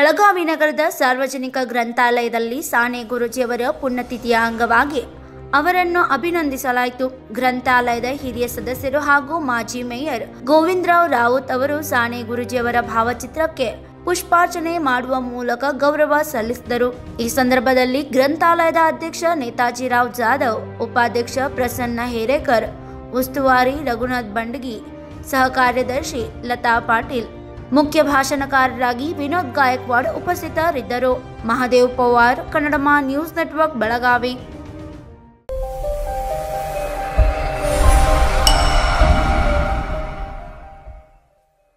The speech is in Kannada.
ಬೆಳಗಾವಿ ನಗರದ ಸಾರ್ವಜನಿಕ ಗ್ರಂಥಾಲಯದಲ್ಲಿ ಸಾನೆ ಗುರುಜಿಯವರ ಪುಣ್ಯತಿಥಿಯ ಅಂಗವಾಗಿ ಅವರನ್ನು ಅಭಿನಂದಿಸಲಾಯಿತು ಗ್ರಂಥಾಲಯದ ಹಿರಿಯ ಸದಸ್ಯರು ಹಾಗೂ ಮಾಜಿ ಮೇಯರ್ ಗೋವಿಂದರಾವ್ ರಾವುತ್ ಅವರು ಸಾನೆ ಗುರುಜಿಯವರ ಭಾವಚಿತ್ರಕ್ಕೆ ಪುಷ್ಪಾರ್ಚನೆ ಮಾಡುವ ಮೂಲಕ ಗೌರವ ಸಲ್ಲಿಸಿದರು ಈ ಸಂದರ್ಭದಲ್ಲಿ ಗ್ರಂಥಾಲಯದ ಅಧ್ಯಕ್ಷ ನೇತಾಜಿರಾವ್ ಜಾಧವ್ ಉಪಾಧ್ಯಕ್ಷ ಪ್ರಸನ್ನ ಹೇರೇಕರ್ ಉಸ್ತುವಾರಿ ರಘುನಾಥ್ ಬಂಡಗಿ ಸಹ ಕಾರ್ಯದರ್ಶಿ ಲತಾ ಪಾಟೀಲ್ ಮುಖ್ಯ ಭಾಷಣಕಾರರಾಗಿ ವಿನೋದ್ ಗಾಯಕ್ವಾಡ್ ಉಪಸ್ಥಿತರಿದ್ದರು ಮಹಾದೇವ್ ಪವಾರ್ ಕನ್ನಡಮ ನ್ಯೂಸ್ ನೆಟ್ವರ್ಕ್ ಬೆಳಗಾವಿ